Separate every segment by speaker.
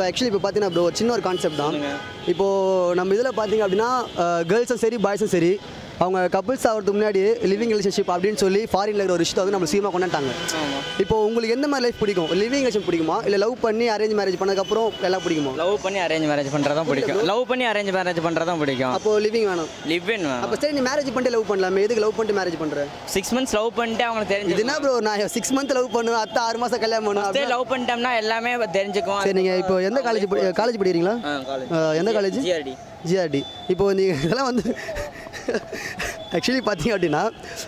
Speaker 1: Actually இப்போ பார்த்தீங்கன்னா bro சின்ன ஒரு கான்செப்ட் தான் இப்போது நம்ம இதில் பார்த்தீங்க அப்படின்னா கேர்ள்ஸும் சரி பாய்ஸும் சரி அவங்க கப்புள்ஸ் ஆகிறதுக்கு முன்னாடி லிவிங் ரிலேஷன்ஷிப் அப்படின்னு சொல்லி ஃபாரின்ல இருக்கிற ஒரு விஷயத்தை வந்து நம்ம சீக்கிரமாக கொண்டாட்டாங்க இப்போ உங்களுக்கு எந்த மாதிரி லைஃப் பிடிக்கும் லிவிங் ரிலேஷன் பிடிக்குமா இல்லை லவ் பண்ணி அரேஞ்ச் மேரேஜ் பண்ணதுக்கப்புறம் எல்லாம் பிடிக்குமா
Speaker 2: லவ் பண்ணி அரேஞ்ச் மேரேஜ் பண்ணுறதும் பிடிக்கும் லவ் பண்ணி அரேஞ்ச் மேரேஜ் பண்ணுறதும் பிடிக்கும்
Speaker 1: அப்போ லிவிங் வேணும்
Speaker 2: லிவ் இன்
Speaker 1: அப்போ சரி நீ மேரேஜ் பண்ணிட்டு லவ் பண்ணலாமே எதுக்கு லவ் பண்ணிட்டு மேரேஜ் பண்ணுற
Speaker 2: சிக்ஸ் மந்த்ஸ் லவ் பண்ணிட்டு அவங்களுக்கு
Speaker 1: இது
Speaker 2: தெரிஞ்சு
Speaker 1: என்ன ப்ரோ நான் சிக்ஸ் மந்த் லவ் பண்ணுவேன் அத்தை ஆறு மாதம் கல்யாணம் பண்ணுவேன் அப்படின்னா-
Speaker 2: லவ் பண்ணிட்டோம்னா எல்லாமே தெரிஞ்சுக்கும்
Speaker 1: சரி நீங்கள் இப்போ எந்த காலேஜ் காலேஜ் படிக்கிறீங்களா
Speaker 2: காலேஜ்
Speaker 1: அஹ், எந்த காலேஜ்
Speaker 2: ஜிஆர்டி
Speaker 1: ஜிஆர்டி இப்போ நீங்கள் இதெல்லாம் வந்து ஆக்சுவலி பார்த்தீங்க அப்படின்னா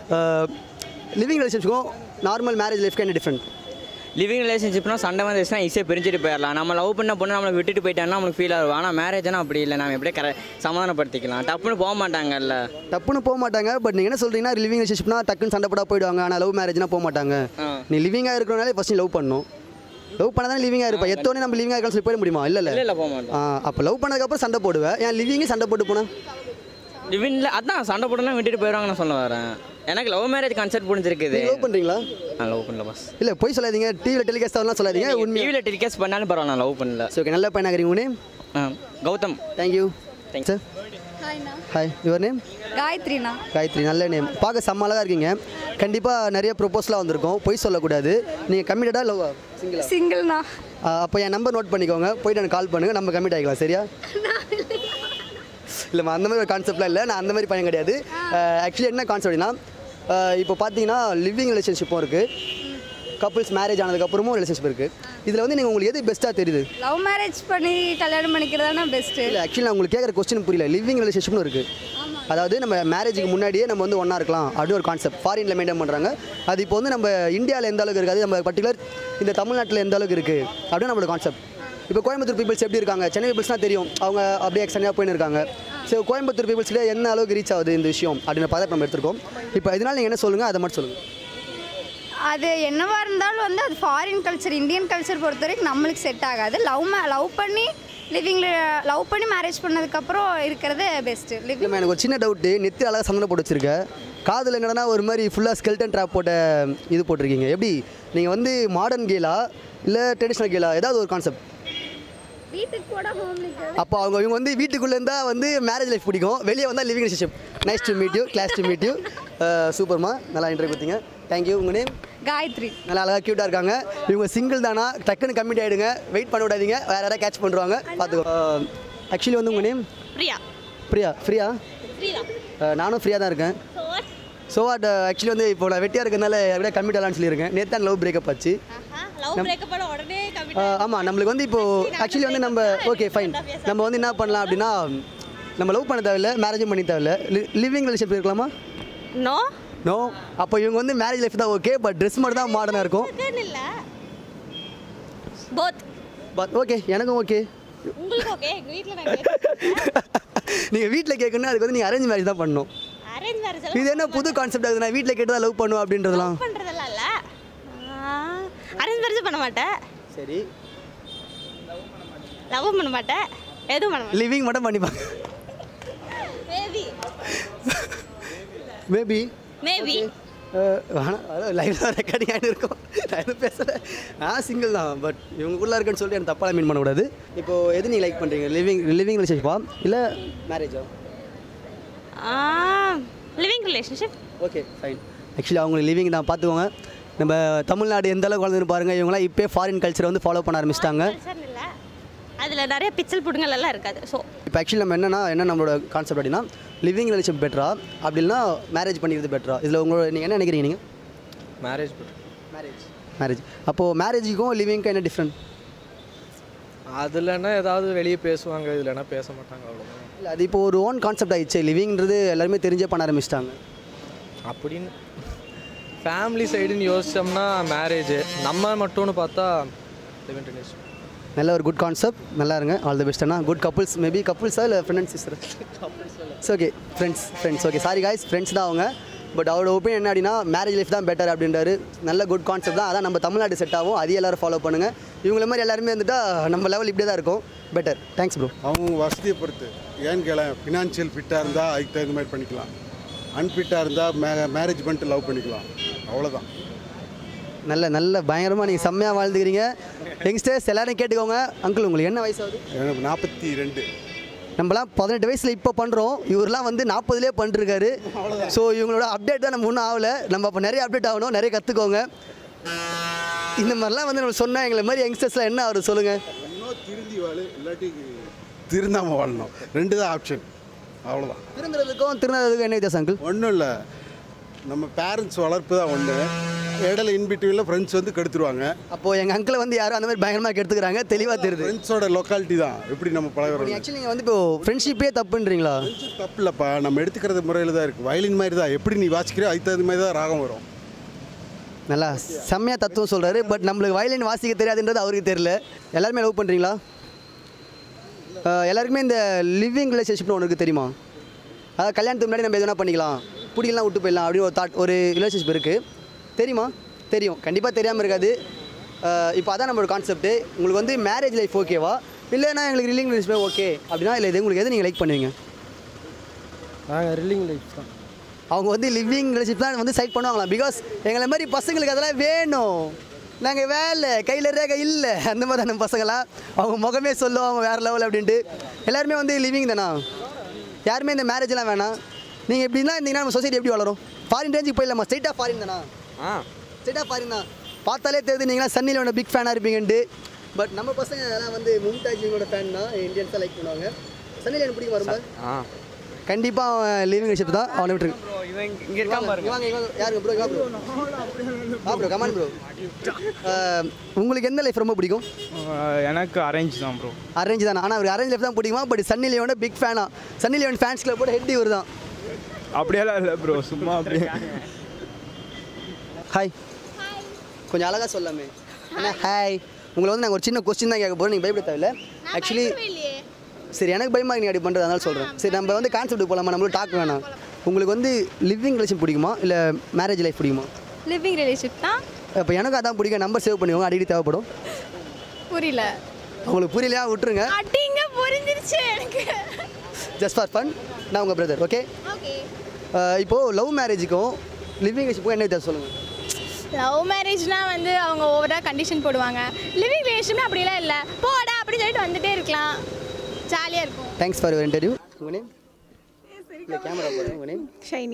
Speaker 1: லிவிங் ரிலேஷன்ஷிப்க்கும் நார்மல் மேரேஜ் லைஃப்க்கு என்ன டிஃப்ரெண்ட்
Speaker 2: லிவிங் ரிலேஷன்ஷிப்னா சண்டை வந்துச்சுன்னா ஈஸியாக பிரிஞ்சுட்டு போயிடலாம் நம்ம லவ் பண்ண பொண்ணு நம்மளை விட்டுட்டு போயிட்டாங்கன்னா நம்மளுக்கு ஃபீல் ஆகும் ஆனால் மேரேஜ்னா அப்படி இல்லை நம்ம எப்படியே கர சமாதானப்படுத்திக்கலாம் டப்புன்னு போக மாட்டாங்கல்ல
Speaker 1: தப்புன்னு போக மாட்டாங்க பட் நீங்கள் என்ன சொல்கிறீங்கன்னா லிவிங் ரிலேஷன்ஷிப்னா டக்குன்னு சண்டை போட போயிடுவாங்க ஆனால் லவ் மேரேஜ்னா போக மாட்டாங்க
Speaker 2: ஆ.
Speaker 1: நீ லிவிங்காக இருக்கிறனாலே ஃபஸ்ட் நீ லவ் பண்ணணும் லவ் பண்ண தானே லிவிங்காக இருப்பா எத்தோடனே நம்ம லிவிங்காக இருக்கலாம் சொல்லி போயிட முடியுமா இல்லை இல்லை
Speaker 2: இல்லை இல்லை போக மாட்டோம்
Speaker 1: அப்போ லவ் பண்ணதுக்கப்புறம் சண்டை போடுவேன் ஏன் லிவிங்கே சண்டை போட்டு போனேன்
Speaker 2: லிவிங்கில் அதான் சண்டை போட்டுலாம் விட்டுட்டு போயிடுவாங்க நான் சொல்ல வரேன் எனக்கு லவ் மேரேஜ் கான்செப்ட் புரிஞ்சிருக்குது
Speaker 1: லவ் பண்ணுறீங்களா
Speaker 2: நான் லவ் பண்ணல பாஸ்
Speaker 1: இல்லை போய் சொல்லாதீங்க டிவியில் டெலிகாஸ்ட் ஆகலாம் சொல்லாதீங்க உண்மை
Speaker 2: டிவியில் டெலிகாஸ்ட் பண்ணாலும் பரவாயில்ல நான் லவ் பண்ணல
Speaker 1: சரி ஓகே நல்ல பையனாக இருக்கீங்க உனே
Speaker 2: ஆ, Gautham
Speaker 1: thank you
Speaker 2: Thanks.
Speaker 1: Sir hi your name
Speaker 3: காயத்ரிண்ணா
Speaker 1: காயத்ரி நல்ல நேம் பார்க்க செம்ம அழகாக இருக்கீங்க கண்டிப்பாக நிறைய ப்ரொப்போஸ்லாம் வந்திருக்கும் பொய் சொல்லக்கூடாது நீங்கள் கம்மிட்டடாக லவ் சிங்கிளா
Speaker 3: சிங்கிள்ண்ணா
Speaker 1: அப்போ என் நம்பர் நோட் பண்ணிக்கோங்க போயிட்டு எனக்கு கால் பண்ணுங்கள் நம்ம கம்மிட் ஆகிக்கலாம் சரியா இல்லைம்மா அந்த மாதிரி ஒரு கான்செப்ட்லாம் இல்லை நான் அந்த மாதிரி பையன் கிடையாது ஆக்சுவலி என்ன கான்செப்ட்னா இப்போ பார்த்தீங்கன்னா லிவிங் ரிலேஷன்ஷிப்பும் இருக்குது கப்புள்ஸ் மேரேஜ் ஆனதுக்கப்புறமும் ரிலேஷன்ஷிப் இருக்குது இதில் வந்து நீங்கள் உங்களுக்கு எது பெஸ்ட்டாக தெரியுது
Speaker 3: லவ் மேரேஜ் பண்ணி கல்யாணம் பண்ணிக்கிறதானா பெஸ்ட்டு
Speaker 1: இல்லை ஆக்சுவலி நான் உங்களுக்கு கேட்குற கொஸ்டின் புரியல லிவிங் ரிலேஷன்ஷிப்னு இருக்குது அதாவது நம்ம மேரேஜுக்கு முன்னாடியே நம்ம வந்து ஒன்றா இருக்கலாம் அப்படி ஒரு கான்செப்ட் ஃபாரினில் மெயின்டைன் பண்ணுறாங்க அது இப்போ வந்து நம்ம இந்தியாவில் எந்த அளவுக்கு இருக்காது நம்ம பர்டிகுலர் இந்த தமிழ்நாட்டில் எந்த அளவுக்கு இருக்குது அப்படின்னு நம்மளோட கான்செப்ட் இப்போ கோயம்புத்தூர் பீப்பிள்ஸ் எப்படி இருக்காங்க சென்னை பீப்பிள்ஸ்னால் தெரியும் அவங்க அப்படியே எக்ஸ்டெண்டாக போயின்னு இருக்காங்க ஸோ கோயம்புத்தூர் பீப்பிள்ஸ்லேயே என்ன அளவுக்கு ரீச் ஆகுது இந்த விஷயம் அப்படின்னு பார்த்து நம்ம எடுத்திருக்கோம் இப்போ இதனால் நீங்கள் என்ன சொல்லுங்கள் அதை மட்டும் சொல்லுங்கள்
Speaker 3: அது என்னவா இருந்தாலும் வந்து அது ஃபாரின் கல்ச்சர் இந்தியன் கல்ச்சர் பொறுத்த வரைக்கும் நம்மளுக்கு செட் ஆகாது லவ் லவ் பண்ணி லிவிங்கில் லவ் பண்ணி மேரேஜ் பண்ணதுக்கப்புறம் இருக்கிறது பெஸ்ட்டு லிவிங்
Speaker 1: இல்லைம்மா எனக்கு ஒரு சின்ன டவுட்டு நெத்தி அழகாக சந்தனம் போட்டு வச்சிருக்க காதில் என்னன்னா ஒரு மாதிரி ஃபுல்லாக ஸ்கெல்டன் ட்ராப் போட்ட இது போட்டிருக்கீங்க எப்படி நீங்கள் வந்து மாடர்ன் கேலா இல்லை ட்ரெடிஷ்னல் கேலா ஏதாவது ஒரு கான்செப்ட்
Speaker 3: வீட்டுக்கு கூட ஹோம்லிக்கு
Speaker 1: அப்போ அவங்க இவங்க வந்து வீட்டுக்குள்ளே இருந்தால் வந்து மேரேஜ் லைஃப் பிடிக்கும் வெளியே வந்தால் living relationship nice to meet you glad to meet you சூப்பர்மா நல்லா இன்டர்வியூ கொடுத்தீங்க தேங்க்யூ உங்கள் நேம்
Speaker 3: காயத்ரி
Speaker 1: நல்லா அழகாக க்யூட்டாக இருக்காங்க இவங்க சிங்கிள் தானா டக்குன்னு கம்மிட் ஆகிடுங்க வெயிட் பண்ண விடாதீங்க வேறு யாராவது கேட்ச் பண்ணுறாங்க பார்த்துக்கோ ஆக்சுவலி வந்து உங்கள் நேம்
Speaker 4: பிரியா
Speaker 1: பிரியா ஃப்ரீயா
Speaker 4: பிரியா
Speaker 1: அஹ் நானும் ஃப்ரீயாக தான் இருக்கேன் ஸோ வாட் ஆக்சுவலி வந்து இப்போ நான் வெட்டியாக இருக்கிறதுனால எப்படியா கம்மிட் ஆகலாம்னு சொல்லியிருக்கேன் நேற்று தான் லவ் பிரேக்கப் ஆச்சு
Speaker 4: லவ் பிரேக்கப் பண்ண உடனே கம்மி
Speaker 1: ஆமாம் நம்மளுக்கு வந்து இப்போ ஆக்சுவலி வந்து நம்ம ஓகே ஃபைன் நம்ம வந்து என்ன பண்ணலாம் அப்படின்னா நம்ம லவ் பண்ண தேவையில்ல மேரேஜும் பண்ணி தேவையில்ல லிவிங் ரிலேஷன்ஷிப் இருக்கலாமா
Speaker 4: நோ
Speaker 1: நோ அப்போ இவங்க வந்து மேரேஜ் லைஃப் தான் ஓகே பட் ட்ரெஸ் மட்டும் தான் மாடர்னாக இருக்கும்
Speaker 4: இல்ல போத்
Speaker 1: பட் ஓகே எனக்கும் ஓகே
Speaker 4: உங்களுக்கு ஓகே எங்க வீட்ல நான் கேட்டேன்
Speaker 1: நீங்கள் வீட்டில் கேட்கணும்னா அதுக்கு வந்து நீங்கள் அரேஞ்ச் மேரேஜ் தான் பண்ணணும்
Speaker 4: அரேஞ்ச் மேரேஜ்
Speaker 1: இது என்ன புது கான்செப்ட் ஆகுது நான் வீட்டில் கேட்டு தான் லவ் பண்ணுவேன் அப்படின்றதுலாம்
Speaker 4: பண்றதெல்லாம் இல்ல அரேஞ்ச் மேரேஜ் பண்ண மாட்டேன்
Speaker 1: சரி
Speaker 4: லவ் பண்ண மாட்டேன் எதுவும் பண்ண மாட்டேன்
Speaker 1: லிவிங் மட்டும் பண்ணிப்பாங்க
Speaker 4: மேபி
Speaker 1: மேபி
Speaker 4: மேபி
Speaker 1: வேணாம் அதாவது லைஃப் தான் ரெக்கார்டிங் ஆகிட்டு இருக்கும் நான் எதுவும் பேசுகிறேன் நான் சிங்கிள் தான் பட் இவங்களுக்குள்ளே இருக்குன்னு சொல்லிட்டு எனக்கு தப்பாக மீன் பண்ணக்கூடாது இப்போது எது நீங்கள் லைக் பண்ணுறீங்க லிவிங் லிவிங் ரிலேஷன்ஷிப்பா இல்லை மேரேஜா
Speaker 4: living relationship
Speaker 1: okay fine actually அவங்க லிவிங் தான் பார்த்துக்கோங்க நம்ம தமிழ்நாடு எந்த அளவுக்கு வளர்ந்துன்னு பாருங்கள் இவங்களாம் இப்போ ஃபாரின் கல்ச்சரை வந்து ஃபாலோ பண்ண ஆரம்பிச்சிட்டாங்க
Speaker 4: கல்ச்சர் இல்ல அதுல நிறைய பிச்சல் புடுங்கல் எல்லாம் இருக்காது ஸோ
Speaker 1: இப்போ ஆக்சுவலி நம்ம என்னன்னா என்ன நம்மளோட கான்செப்ட் அப்படின்னா லிவிங் ரிலேஷன் பெட்டரா அப்படி இல்லைனா மேரேஜ் பண்ணிக்கிறது பெட்டரா இதில் உங்களோட நீங்கள் என்ன நினைக்கிறீங்க நீங்கள்
Speaker 5: மேரேஜ்
Speaker 1: மேரேஜ் மேரேஜ் அப்போது மேரேஜுக்கும் லிவிங்க்கும் என்ன டிஃப்ரெண்ட்
Speaker 5: அதுலன்னா ஏதாவது வெளியே பேசுவாங்க இதுலனா பேச மாட்டாங்க அவ்வளோதான்
Speaker 1: இல்லை அது இப்போ ஒரு ஓன் கான்செப்ட் ஆயிடுச்சு லிவிங்ன்றது எல்லாருமே தெரிஞ்சே பண்ண ஆரம்பிச்சிட்டாங்க
Speaker 5: அப்படின்னு ஃபேமிலி சைடுன்னு யோசிச்சோம்னா மேரேஜ் நம்ம மட்டும்னு பார்த்தா லிவிங் ரிலேஷன்
Speaker 1: நல்ல ஒரு குட் கான்செப்ட் நல்லா இருங்க ஆல் தி பெஸ்ட் அண்ணா குட் கப்புள்ஸ் மேபி கப்புள்ஸா இல்லை friends sister it's okay friends friends okay sorry guys friends தான் அவங்க பட் அவரோட ஒப்பீனியன் என்ன அப்படின்னா மேரேஜ் லைஃப் தான் பெட்டர் அப்படின்றாரு நல்ல குட் கான்செப்ட் தான் அதான் நம்ம தமிழ்நாடு செட் ஆகும் அதையும் எல்லாரும் ஃபாலோ பண்ணுங்கள் இவங்கள மாதிரி எல்லாருமே வந்துட்டா நம்ம லெவல் இப்படியே தான் இருக்கும் பெட்டர் தேங்க்ஸ் ப்ரோ
Speaker 6: அவங்க வசதியை பொறுத்து ஏன்னு கேள ஃபினான்ஷியல் ஃபிட்டாக இருந்தால் அதுக்கு தகுந்த மாதிரி பண்ணிக்கலாம் அன்ஃபிட்டாக இருந்தால் மே மேரேஜ் பண்ணிட்டு லவ் பண்ணிக்கலாம் அவ்வளோதான்
Speaker 1: நல்ல நல்ல பயங்கரமாக நீங்கள் செம்மையாக வாழ்ந்துக்கிறீங்க யங்ஸ்டர்ஸ் எல்லாரும் கேட்டுக்கோங்க அங்கிள் உங்களுக்கு என்ன வயசாகுது
Speaker 6: எனக்கு நாற்பத்தி ரெண்டு
Speaker 1: நம்மலாம் பதினெட்டு வயசில் இப்போ பண்ணுறோம் இவரெலாம் வந்து நாற்பதுலேயே பண்ணிருக்காரு ஸோ இவங்களோட அப்டேட் தான் நம்ம ஒன்றும் ஆகலை நம்ம அப்போ நிறைய அப்டேட் ஆகணும் நிறைய கற்றுக்கோங்க இந்த மாதிரிலாம் வந்து நம்ம சொன்னால் எங்களை மாதிரி யங்ஸ்டர்ஸ்லாம் என்ன ஆகுது சொல்லுங்கள்
Speaker 6: இன்னும் திருந்தி வாழு இல்லாட்டி திருந்தாமல் வாழணும் ரெண்டு தான் ஆப்ஷன் அவ்வளோதான்
Speaker 1: திருந்துறதுக்கும் திருந்தாததுக்கும் என்ன வித்தியாசம் அங்கிள்
Speaker 6: ஒன்றும் இல்லை நம்ம பேரண்ட்ஸ் வளர்ப்பு தான் ஒன்று இடையில இன்பிட்வீனில் ஃப்ரெண்ட்ஸ் வந்து கெடுத்துருவாங்க
Speaker 1: அப்போது எங்கள் அங்கிளை வந்து யாரும் அந்த மாதிரி பயங்கரமாக எடுத்துக்கிறாங்க தெளிவாக தெரியுது
Speaker 6: ஃப்ரெண்ட்ஸோட லொக்காலிட்டி தான் எப்படி நம்ம பழகிறோம்
Speaker 1: ஆக்சுவலி நீங்கள் வந்து இப்போ ஃப்ரெண்ட்ஷிப்பே தப்புன்றீங்களா
Speaker 6: தப்பு இல்லைப்பா நம்ம எடுத்துக்கிறது முறையில் தான் இருக்குது வயலின் மாதிரி தான் எப்படி நீ வாசிக்கிறியோ அதுக்கு தகுந்த மாதிரி தான் ராகம் வரும்
Speaker 1: நல்லா செம்மையாக தத்துவம் சொல்கிறாரு பட் நம்மளுக்கு வயலின் வாசிக்க தெரியாதுன்றது அவருக்கு தெரியல எல்லாருமே லவ் பண்ணுறீங்களா எல்லாருக்குமே இந்த லிவிங் ரிலேஷன்ஷிப்னு ஒன்று இருக்குது தெரியுமா அதாவது கல்யாணத்துக்கு முன்னாடி நம்ம எதுனா பண்ணிக்கலாம் பிடிக்கலாம் விட்டு போயிடலாம் அப்படின்னு ஒரு தாட் ஒரு ரிலேஷன்ஷிப் இருக்குது தெரியுமா தெரியும் கண்டிப்பாக தெரியாமல் இருக்காது இப்போ அதான் நம்மளோட கான்செப்ட்டு உங்களுக்கு வந்து மேரேஜ் லைஃப் ஓகேவா இல்லைன்னா எங்களுக்கு ரிலிங் ரிலேஷன்ஷிப் ஓகே அப்படின்னா இல்லை இது உங்களுக்கு எது நீங்கள் லைக் பண்ணுவீங்க
Speaker 5: நாங்கள் ரில்லிங் லைஃப் தான்
Speaker 1: அவங்க வந்து லிவிங் ரிலேஷன்ஷிப் தான் வந்து சைட் பண்ணுவாங்களாம் பிகாஸ் எங்களை மாதிரி பசங்களுக்கு அதெல்லாம் வேணும் நாங்கள் வேலை கையில் ரேகை இல்லை அந்த மாதிரி நம்ம பசங்களாம் அவங்க முகமே சொல்லும் அவங்க வேறு லெவல் அப்படின்ட்டு எல்லாருமே வந்து லிவிங் தானா யாருமே இந்த மேரேஜ்லாம் வேணாம் நீங்கள் எப்படின்னா இருந்தீங்கன்னா நம்ம சொசைட்டி எப்படி வளரும் ஃபாரின் ரேஞ்சுக்கு போயிடலாமா ஸ்ட்ரைட்டாக ஃபாரின் தானா
Speaker 5: ஆ
Speaker 1: ஸ்ட்ரைட்டாக ஃபாரின் தான் பார்த்தாலே தெரியுது நீங்களாம் சன்னியில் ஒன்று பிக் ஃபேனாக இருப்பீங்கன்ட்டு பட் நம்ம பசங்க எல்லாம் வந்து மும்தாஜிங்கோட ஃபேன் தான் இந்தியன்ஸ் தான் லைக் பண்ணுவாங்க சன்னியில் எனக்கு பிடிக்கும் வரும்போது
Speaker 5: ஆ
Speaker 1: கண்டிப்பாக அவன் லிவிங் ரிலேஷன் தான் அவனை விட்டுருக்கு
Speaker 2: இவன் இங்கே இருக்கான் பாருங்க
Speaker 1: இங்க வாங்க, இங்க வாங்க. யாருங்க ப்ரோ ப்ரோ ஆ ப்ரோ கமான் ப்ரோ உங்களுக்கு எந்த லைஃப் ரொம்ப பிடிக்கும்
Speaker 7: எனக்கு அரேஞ்ச் தான் ப்ரோ
Speaker 1: அரேஞ்ச் தானே ஆனால் அவர் அரேஞ்ச் லைஃப் தான் பிடிக்குமா பட் சன்னி லியோட பிக் ஃபேனா சன்னி லியோன் ஃபேன்ஸ் கிளப்போட ஹெட் இவர் தான்
Speaker 7: அப்படியெல்லாம் இல்லை ப்ரோ சும்மா அப்படியே
Speaker 1: ஹாய் கொஞ்சம் அழகாக சொல்லாமே என்ன ஹாய் உங்களை வந்து நாங்கள் ஒரு சின்ன கொஸ்டின் தான் கேட்க போகிறோம் நீங்கள் பயப்பட தேவையில்ல ஆக்சுவலி சரி எனக்கு பயமாக நீ அப்படி பண்ணுறது அதனால சொல்கிறேன் சரி நம்ம வந்து கான்செப்ட் போகலாமா நம்மளும் டாக் வேணாம் உங்களுக்கு வந்து லிவிங் ரிலேஷன் பிடிக்குமா இல்லை மேரேஜ் லைஃப் பிடிக்குமா
Speaker 3: லிவிங் ரிலேஷிப் தான்
Speaker 1: இப்போ எனக்கு அதான் பிடிக்கும் நம்பர் சேவ் பண்ணிக்கோங்க அடிக்கடி தேவைப்படும்
Speaker 3: புரியல
Speaker 1: உங்களுக்கு புரியலையா விட்டுருங்க
Speaker 3: அட்டிங்க புரிஞ்சிருச்சு எனக்கு
Speaker 1: ஜஸ்ட் ஃபார் ஃபன் நான் உங்கள் பிரதர் ஓகே
Speaker 3: ஓகே
Speaker 1: இப்போது லவ் மேரேஜுக்கும் லிவிங் ரிலேஷனுக்கும் என்ன வித்தியாசம் சொல்லுங்கள்
Speaker 8: லவ் மேரேஜ்னா வந்து அவங்க ஓவராக கண்டிஷன் போடுவாங்க லிவிங் ரிலேஷன் அப்படிலாம் இல்லை போடா அப்படின்னு சொல்லிட்டு வந்துட்டே இருக்கலாம் ஜாலியாக இருக்கும்
Speaker 1: தேங்க்ஸ் ஃபார் யுவர் இன்டர்வியூ உங்கள் நேம் இல்லை கேமரா போடுங்க உங்கள் நேம்
Speaker 8: ஷைனி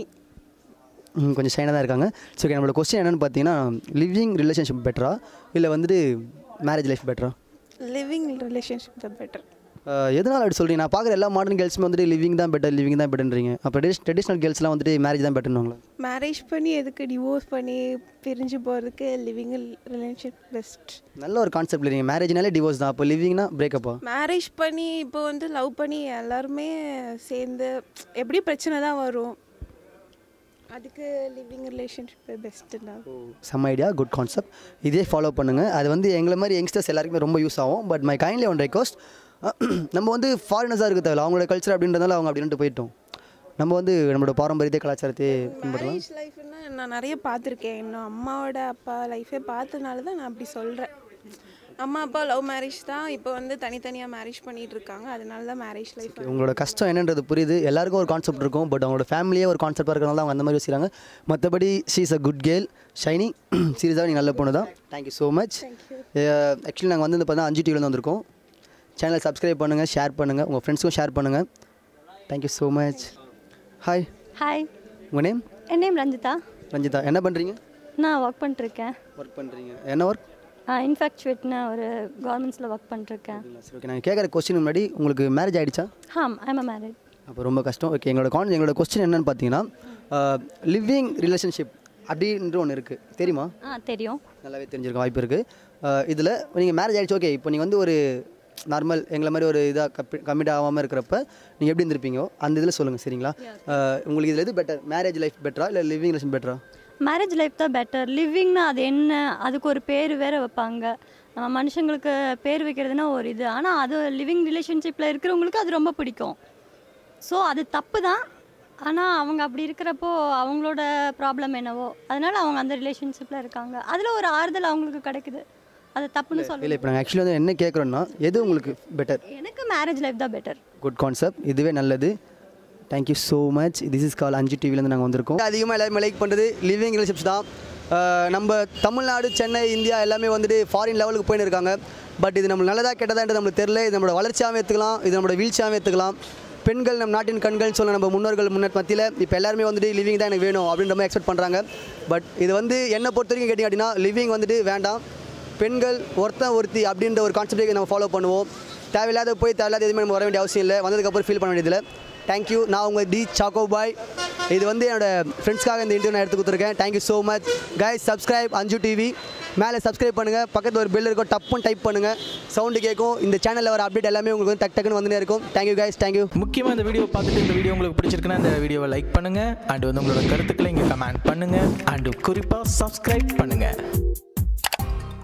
Speaker 1: ம், கொஞ்சம் ஷைனாக தான் இருக்காங்க ஸோ ஓகே நம்மளோட கொஸ்டின் என்னென்னு பார்த்தீங்கன்னா லிவிங் ரிலேஷன்ஷிப் பெட்டரா இல்லை வந்துட்டு மேரேஜ் லைஃப் பெட்டரா
Speaker 8: லிவிங் ரிலேஷன்ஷிப் தான் பெட்டர்
Speaker 1: எதனால் அப்படி சொல்கிறீங்க நான் பார்க்குற எல்லா மாடர்ன் கேர்ள்ஸுமே வந்துட்டு லிவிங் தான் பெட்டர் லிவிங் தான் பெட்டர்ன்றீங்க அப்போ ட்ரெடிஷ்னல் கேர்ள்ஸ்லாம் வந்துட்டு மேரேஜ் தான் பெட்டர்னுவாங்களா
Speaker 8: மேரேஜ் பண்ணி எதுக்கு டிவோர்ஸ் பண்ணி பிரிஞ்சு போகிறதுக்கு லிவிங் ரிலேஷன்ஷிப் பெஸ்ட்
Speaker 1: நல்ல ஒரு கான்செப்ட் இல்லைங்க மேரேஜ்னாலே டிவோர்ஸ் தான் அப்போ லிவிங்னா பிரேக்கப்பா
Speaker 8: மேரேஜ் பண்ணி இப்போ வந்து லவ் பண்ணி எல்லாருமே சேர்ந்து எப்படி பிரச்சனை தான் வரும் அதுக்கு லிவிங் ரிலேஷன்ஷிப் பெஸ்ட்டு தான்
Speaker 1: செம்ம ஐடியா குட் கான்செப்ட் இதே ஃபாலோ பண்ணுங்கள் அது வந்து எங்களை மாதிரி யங்ஸ்டர்ஸ் எல்லாருக்குமே ரொம்ப யூஸ் ஆகும் but my kindly one request நம்ம வந்து ஃபாரினர்ஸாக இருக்க தேவையில்ல அவங்களோட கல்ச்சர் அப்படின்றதால அவங்க அப்படின்ட்டு போயிட்டோம் நம்ம வந்து நம்மளோட பாரம்பரியத்தை கலாச்சாரத்தை பின்பற்றலாம்
Speaker 8: மேரேஜ் லைஃப்னா நான் நிறைய பார்த்துருக்கேன் இன்னும் அம்மாவோட அப்பா லைஃபே பார்த்தனால தான் நான் அப்படி சொல்கிறேன் அம்மா அப்பா லவ் மேரேஜ் தான் இப்போ வந்து தனித்தனியாக மேரேஜ் பண்ணிட்டு இருக்காங்க அதனால தான் மேரேஜ் லைஃப்
Speaker 1: உங்களோட கஷ்டம் என்னன்றது புரியுது எல்லாருக்கும் ஒரு கான்செப்ட் இருக்கும் பட் அவங்களோட ஃபேமிலியே ஒரு கான்செப்டாக இருக்கிறனால அவங்க அந்த மாதிரி யோசிக்கிறாங்க மற்றபடி she is a good girl Shiny சீரியஸாக நீ நல்ல பொண்ணு தான் தேங்க்யூ ஸோ மச் ஆக்சுவலி நாங்கள் வந்து பார்த்தா அஞ்சு டிவிலேருந்து வந்திருக்கோம் சேனலை சப்ஸ்கிரைப் பண்ணுங்கள் ஷேர் பண்ணுங்கள் உங்கள் ஃப்ரெண்ட்ஸுக்கும் ஷேர் பண்ணுங்கள் thank you so much hi
Speaker 9: hi
Speaker 1: உங்கள் நேம்
Speaker 9: என் நேம் ரஞ்சிதா
Speaker 1: ரஞ்சிதா என்ன பண்ணுறீங்க
Speaker 9: நான் ஒர்க் பண்ணிட்டுருக்கேன்
Speaker 1: ஒர்க் பண்ணுறீங்க என்ன ஒர்க்
Speaker 9: இன்ஃபேக்சுவேட்னு ஒரு கவர்மெண்ட்ஸில் ஒர்க் பண்ணிட்டுருக்கேன்
Speaker 1: சரி ஓகே நாங்கள் கேட்குற கொஸ்டின் முன்னாடி உங்களுக்கு மேரேஜ் ஆகிடுச்சா
Speaker 9: ஹாம் ஐம் அ மேரிட்
Speaker 1: அப்போ ரொம்ப கஷ்டம் ஓகே எங்களோட கான் எங்களோட கொஸ்டின் என்னன்னு பார்த்தீங்கன்னா லிவிங் ரிலேஷன்ஷிப் அப்படின்ற ஒன்று இருக்குது தெரியுமா
Speaker 9: ஆ தெரியும்
Speaker 1: நல்லாவே தெரிஞ்சிருக்க வாய்ப்பு இருக்குது இதில் நீங்கள் மேரேஜ் ஆகிடுச்சு ஓகே இப்போ நீங்கள் வந்து ஒரு நார்மல் எங்களை மாதிரி ஒரு இதாக கப்பி கம்மிட் ஆகாமல் இருக்கிறப்ப நீங்கள் எப்படி இருந்திருப்பீங்கோ அந்த இதில் சொல்லுங்கள் சரிங்களா அஹ், உங்களுக்கு இதில் எது பெட்டர் மேரேஜ் லைஃப் பெட்டரா இல்லை லிவிங் ரிலேஷன் பெட்டரா
Speaker 9: மேரேஜ் லைஃப் தான் பெட்டர் லிவிங்னா அது என்ன அதுக்கு ஒரு பேர் வேறு வைப்பாங்க நம்ம மனுஷங்களுக்கு பேர் வைக்கிறதுனா ஒரு இது ஆனால் அது லிவிங் ரிலேஷன்ஷிப்பில் இருக்கிறவங்களுக்கு அது ரொம்ப பிடிக்கும் ஸோ அது தப்பு தான் ஆனால் அவங்க அப்படி இருக்கிறப்போ அவங்களோட ப்ராப்ளம் என்னவோ அதனால அவங்க அந்த ரிலேஷன்ஷிப்பில் இருக்காங்க அதில் ஒரு ஆறுதல் அவங்களுக்கு கிடைக்குது அது தப்புன்னு
Speaker 1: இல்லை
Speaker 9: சொல்ல
Speaker 1: இப்போ நாங்கள் ஆக்சுவலி வந்து என்ன கேட்குறோன்னா எது உங்களுக்கு பெட்டர்
Speaker 9: எனக்கு மேரேஜ் லைஃப் தான் பெட்டர்
Speaker 1: குட் கான்செப்ட் இதுவே நல்லது thank you so much this is கால் அஞ்சு டிவிலேருந்து நாங்கள் வந்திருக்கோம் அதிகமாக எல்லாருமே லைக் பண்ணுறது லிவிங் ரிலேஷன்ஷிப்ஸ் தான் அஹ், நம்ம தமிழ்நாடு சென்னை இந்தியா எல்லாமே வந்துட்டு ஃபாரின் லெவலுக்கு போயின்னு இருக்காங்க பட் இது நம்ம நல்லதா கெட்டதான்றது நம்மளுக்கு தெரியல இது நம்மளோட வளர்ச்சியாகவும் எடுத்துக்கலாம் இது நம்மளோட வீழ்ச்சியாகவும் எடுத்துக்கலாம் பெண்கள் நம் நாட்டின் கண்கள்னு சொல்ல நம்ம முன்னோர்கள் முன்னர் மத்தியில் இப்போ எல்லாருமே வந்துட்டு லிவிங் தான் எனக்கு வேணும் அப்படின்ற மாதிரி எக்ஸ்பெக்ட் பண்ணுறாங்க பட் இது வந்து என்னை பொறுத்த வரைக்கும் கேட்டிங்க அப்படின்னா லிவிங் வந்துட்டு வேண்டாம் பெண்கள் ஒருத்தன் ஒருத்தி அப்படின்ற ஒரு கான்செப்டை நம்ம ஃபாலோ பண்ணுவோம் தேவையில்லாத போய் தேவையில்லாத எதுவுமே நம்ம வர வேண்டிய அவசியம் இல்லை வந்ததுக்கப்புறம் ஃபீல் பண்ண வேண்டியதில்லை தேங்க்யூ நான் உங்கள் டி சாக்கோ பாய் இது வந்து என்னோட ஃப்ரெண்ட்ஸ்க்காக இந்த இன்டர்வியூ நான் எடுத்து கொடுத்துருக்கேன் thank you so much guys subscribe அஞ்சு டிவி மேலே சப்ஸ்கிரைப் பண்ணுங்கள் பக்கத்தில் ஒரு பெல் இருக்கும் டப்புன்னு டைப் பண்ணுங்கள் சவுண்டு கேட்கும் இந்த சேனலில் வர அப்டேட் எல்லாமே உங்களுக்கு வந்து டக் டக்குன்னு வந்துனே இருக்கும் தேங்க்யூ கைஸ் தேங்க்யூ
Speaker 10: முக்கியமாக இந்த வீடியோ பார்த்துட்டு இந்த வீடியோ உங்களுக்கு பிடிச்சிருக்குன்னா இந்த வீடியோவை லைக் பண்ணுங்கள் அண்ட் வந்து உங்களோட கருத்துக்களை இங்கே கமெண்ட் பண்ணுங்கள் அண்ட் குறிப்பாக சப்ஸ்கிரைப் பண்ணுங்கள்